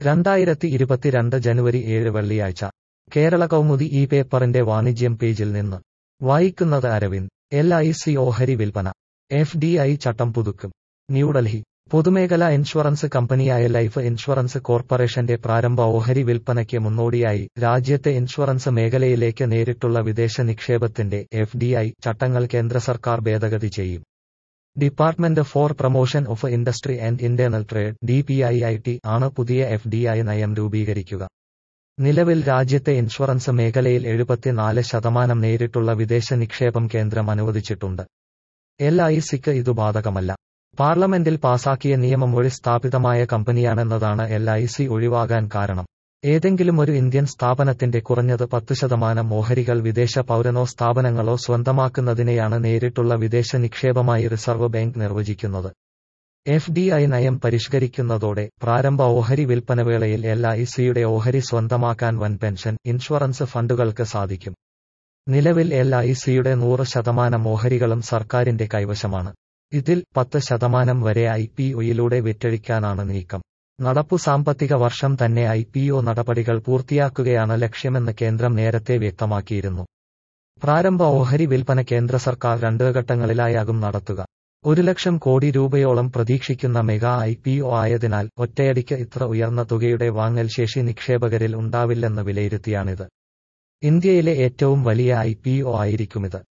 രണ്ടായിരത്തി ഇരുപത്തിരണ്ട് ജനുവരി ഏഴ് വെള്ളിയാഴ്ച കേരള കൗമുദി ഈ പേപ്പറിന്റെ വാണിജ്യം പേജിൽ നിന്ന് വായിക്കുന്നത് അരവിന്ദ് എൽ ഐ സി ഓഹരി വിൽപ്പന എഫ് ഡി ഐ ചട്ടം പുതുക്കും ന്യൂഡൽഹി പൊതുമേഖലാ ഇൻഷുറൻസ് കമ്പനിയായ ലൈഫ് ഇൻഷുറൻസ് കോർപ്പറേഷന്റെ പ്രാരംഭ ഓഹരി വിൽപ്പനയ്ക്ക് മുന്നോടിയായി രാജ്യത്തെ ഇൻഷുറൻസ് മേഖലയിലേക്ക് നേരിട്ടുള്ള വിദേശ നിക്ഷേപത്തിന്റെ എഫ് ഡി ഐ ചട്ടങ്ങൾ കേന്ദ്ര സർക്കാർ ഭേദഗതി ചെയ്യും department for promotion of industry and internal trade D P I I T ആണ് പുതിയ എഫ് ഡി ഐ നയം രൂപീകരിക്കുക നിലവിൽ രാജ്യത്തെ ഇൻഷുറൻസ് മേഖലയിൽ എഴുപത്തിനാല് ശതമാനം നേരിട്ടുള്ള വിദേശ നിക്ഷേപം കേന്ദ്രം അനുവദിച്ചിട്ടുണ്ട് എൽ ഐ സിക്ക് ഇതു ബാധകമല്ല പാർലമെന്റിൽ പാസാക്കിയ നിയമം വഴി സ്ഥാപിതമായ കമ്പനിയാണെന്നതാണ് എൽ ഐ സി ഒഴിവാകാൻ കാരണം ഏതെങ്കിലും ഒരു ഇന്ത്യൻ സ്ഥാപനത്തിന്റെ കുറഞ്ഞത് പത്ത് ശതമാനം ഓഹരികൾ വിദേശ പൗരനോ സ്ഥാപനങ്ങളോ സ്വന്തമാക്കുന്നതിനെയാണ് നേരിട്ടുള്ള വിദേശ നിക്ഷേപമായി റിസർവ് ബാങ്ക് നിർവചിക്കുന്നത് എഫ് ഡി ഐ നയം പരിഷ്കരിക്കുന്നതോടെ പ്രാരംഭ ഓഹരി വിൽപ്പനവേളയിൽ എൽ ഐ സിയുടെ ഓഹരി സ്വന്തമാക്കാൻ വൻ പെൻഷൻ ഇൻഷുറൻസ് ഫണ്ടുകൾക്ക് സാധിക്കും നിലവിൽ എൽ ഐ സിയുടെ നൂറ് ശതമാനം ഓഹരികളും സർക്കാരിന്റെ കൈവശമാണ് ഇതിൽ പത്ത് ശതമാനം വരെ ഐ പി ഒയിലൂടെ വിറ്റഴിക്കാനാണ് നീക്കം നടപ്പു സാമ്പത്തിക വർഷം തന്നെ ഐ പി ഒ നടപടികൾ പൂർത്തിയാക്കുകയാണ് ലക്ഷ്യമെന്ന് കേന്ദ്രം നേരത്തെ വ്യക്തമാക്കിയിരുന്നു പ്രാരംഭ ഓഹരി വിൽപ്പന കേന്ദ്ര സർക്കാർ രണ്ട് ഘട്ടങ്ങളിലായാകും നടത്തുക ഒരു ലക്ഷം കോടി രൂപയോളം പ്രതീക്ഷിക്കുന്ന മെഗാ ഐ പി ഒ ആയതിനാൽ ഒറ്റയടിക്ക് ഇത്ര ഉയർന്ന തുകയുടെ വാങ്ങൽ ശേഷി നിക്ഷേപകരിൽ ഉണ്ടാവില്ലെന്ന് വിലയിരുത്തിയാണിത് ഇന്ത്യയിലെ ഏറ്റവും വലിയ ഐ പി ഒ ആയിരിക്കുമിത്